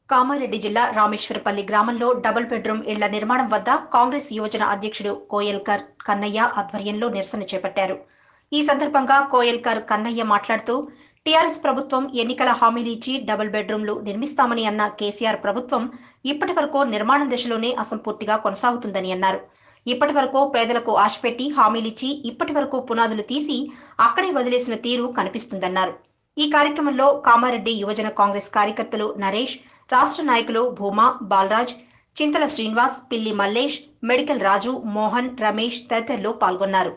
కామారెడ్డి జిల్లా రామేశ్వరపల్లి గ్రామంలో double bedroom ఇళ్ల నిర్మాణం వద్ద కాంగ్రెస్ యువజన అధ్యక్షుడు కోయల్కర్ కన్నయ్య ఆధ్వర్యంలో నిరసన చేపట్టారు ఈ సందర్భంగా కోయల్కర్ కన్నయ్య మాట్లాడుతూ టీఆర్ఎస్ ప్రభుత్వం ఎన్నికల హామీలు ఇచ్చి డబుల్ బెడ్రూమ్లు నిర్మిస్తామని అన్న కేసీఆర్ ప్రభుత్వం ఇప్పటి వరకు నిర్మాణం దశలోనే అసంపూర్తిగా కొనసాగుతుందని అన్నారు ఇప్పటి వరకు పేదలకు ఆశపెట్టి హామీలిచ్చి ఇప్పటి వరకు పునాదులు తీసి అక్కడే వదిలేసిన తీరు కనిపిస్తుందన్నారు ఈ కార్యక్రమంలో కామారెడ్డి యువజన కాంగ్రెస్ కార్యకర్తలు నరేష్ రాష్ట్ర నాయకులు భూమా బాలరాజ్ చింతల శ్రీనివాస్ పిల్లి మల్లేష్ మెడికల్ రాజు మోహన్ రమేష్ తదితరులు పాల్గొన్నారు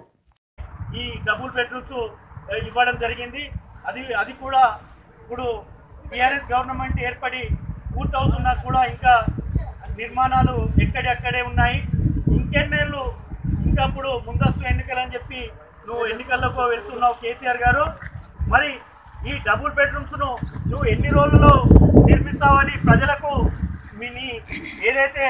ఈ డబుల్ బెడ్రూమ్స్ ఇవ్వడం జరిగింది అది అది కూడా ఇప్పుడు టీఆర్ఎస్ గవర్నమెంట్ ఏర్పడి పూర్తవుతున్నా కూడా ఇంకా నిర్మాణాలు ఎక్కడెక్కడే ఉన్నాయి ఇంకెన్నేళ్ళు ఇంకా ఇప్పుడు ముందస్తు ఎన్నికలు అని చెప్పి నువ్వు ఎన్నికల్లోకి వెళ్తున్నావు కేసీఆర్ గారు మరి ఈ డబుల్ బెడ్రూమ్స్ను నువ్వు ఎన్ని రోజుల్లో నిర్మిస్తావని ప్రజలకు మీ నీ ఏదైతే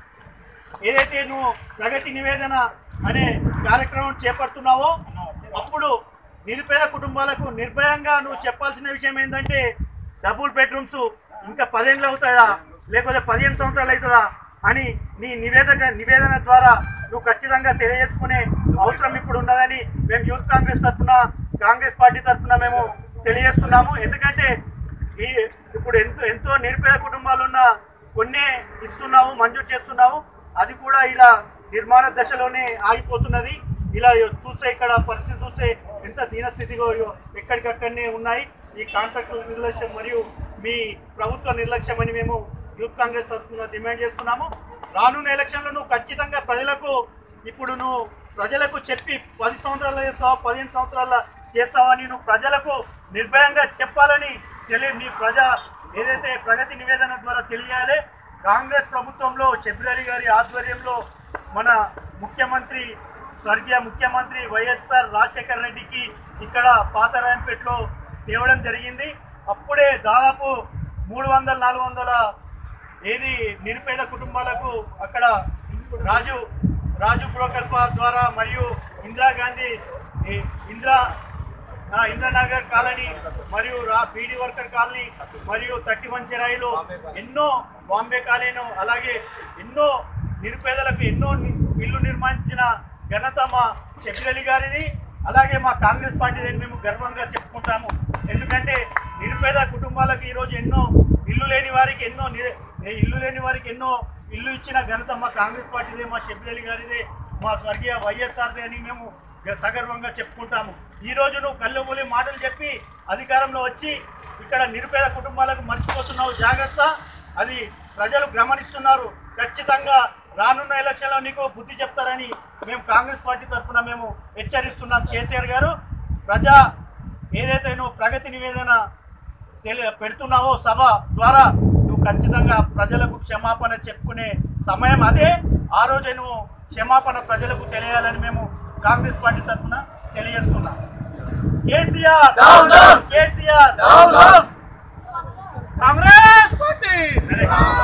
ఏదైతే నువ్వు ప్రగతి నివేదన అనే కార్యక్రమం చేపడుతున్నావో అప్పుడు నిరుపేద కుటుంబాలకు నిర్భయంగా నువ్వు చెప్పాల్సిన విషయం ఏంటంటే డబుల్ బెడ్రూమ్స్ ఇంకా పదేళ్ళు అవుతాయా లేకపోతే పదిహేను సంవత్సరాలు అవుతుందా అని నీ నివేదక నివేదన ద్వారా నువ్వు ఖచ్చితంగా తెలియజేసుకునే అవసరం ఇప్పుడు ఉన్నదని మేము యూత్ కాంగ్రెస్ తరఫున కాంగ్రెస్ పార్టీ తరఫున మేము తెలియజేస్తున్నాము ఎందుకంటే ఈ ఇప్పుడు ఎంతో ఎంతో నిరుపేద కుటుంబాలు ఉన్న కొన్నే ఇస్తున్నాము మంజూరు చేస్తున్నాము అది కూడా ఇలా నిర్మాణ దశలోనే ఆగిపోతున్నది ఇలా చూస్తే ఇక్కడ పరిస్థితి చూస్తే ఎంత దీనస్థితిగా ఎక్కడికక్కడనే ఉన్నాయి ఈ కాంట్రాక్టుల నిర్లక్ష్యం మరియు మీ ప్రభుత్వ నిర్లక్ష్యం అని మేము యూత్ కాంగ్రెస్ తరఫున డిమాండ్ చేస్తున్నాము రానున్న ఎలక్షన్లో నువ్వు ఖచ్చితంగా ప్రజలకు ఇప్పుడు నువ్వు ప్రజలకు చెప్పి పది సంవత్సరాలు చేస్తావా పదిహేను సంవత్సరాల చేస్తావని నువ్వు ప్రజలకు నిర్భయంగా చెప్పాలని తెలియ నీ ప్రజా ఏదైతే ప్రగతి నివేదన ద్వారా తెలియాలి కాంగ్రెస్ ప్రభుత్వంలో షబిరలి గారి ఆధ్వర్యంలో మన ముఖ్యమంత్రి స్వర్గీయ ముఖ్యమంత్రి వైఎస్ఆర్ రాజశేఖర రెడ్డికి ఇక్కడ పాతరాయంపేటలో తేవడం జరిగింది అప్పుడే దాదాపు మూడు వందల నాలుగు వందల ఏది నిరుపేద కుటుంబాలకు అక్కడ రాజు రాజు ప్రకల్ప ద్వారా మరియు ఇందిరాగాంధీ ఈ ఇందిరా ఆ, ఇంద్రనగర్ కాలనీ మరియు రా బీడీ వర్కర్ కాలనీ మరియు థర్టీ వన్ చెరాయిలో ఎన్నో బాంబే కాలనీ అలాగే ఎన్నో నిరుపేదలకు ఎన్నో ని- ఇల్లు నిర్మించిన ఘనత మా షబిరలి గారిది అలాగే మా కాంగ్రెస్ పార్టీని మేము గర్వంగా చెప్పుకుంటాము ఎందుకంటే నిరుపేద కుటుంబాలకు ఈరోజు ఎన్నో ఇల్లు లేని వారికి ఎన్నో ని- ఇల్లు లేని వారికి ఎన్నో ఇల్లు ఇచ్చిన ఘనత మా కాంగ్రెస్ పార్టీదే మా షబిరలి గారిదే మా స్వర్గీయ వైఎస్ఆర్దే అని మేము గ- సగర్వంగా చెప్పుకుంటాము ఈ రోజు నువ్వు కళ్ళుమూలి మాటలు చెప్పి అధికారంలో వచ్చి ఇక్కడ నిరుపేద కుటుంబాలకు మర్చిపోతున్నావు జాగ్రత్త అది ప్రజలు గమనిస్తున్నారు ఖచ్చితంగా రానున్న ఎలక్షన్లో నీకు బుద్ధి చెప్తారని మేము కాంగ్రెస్ పార్టీ తరఫున మేము హెచ్చరిస్తున్నాం కేసీఆర్ గారు ప్రజా ఏదైతే నువ్వు ప్రగతి నివేదన తెలి పెడుతున్నావో సభ ద్వారా నువ్వు ఖచ్చితంగా ప్రజలకు క్షమాపణ చెప్పుకునే సమయం అదే ఆ రోజే నువ్వు క్షమాపణ ప్రజలకు తెలియాలని మేము కాంగ్రెస్ పార్టీ తరఫున తెలియజేస్తున్నాం కేసీఆర్ కేసీఆర్ కాంగ్రెస్ పార్టీ సరే.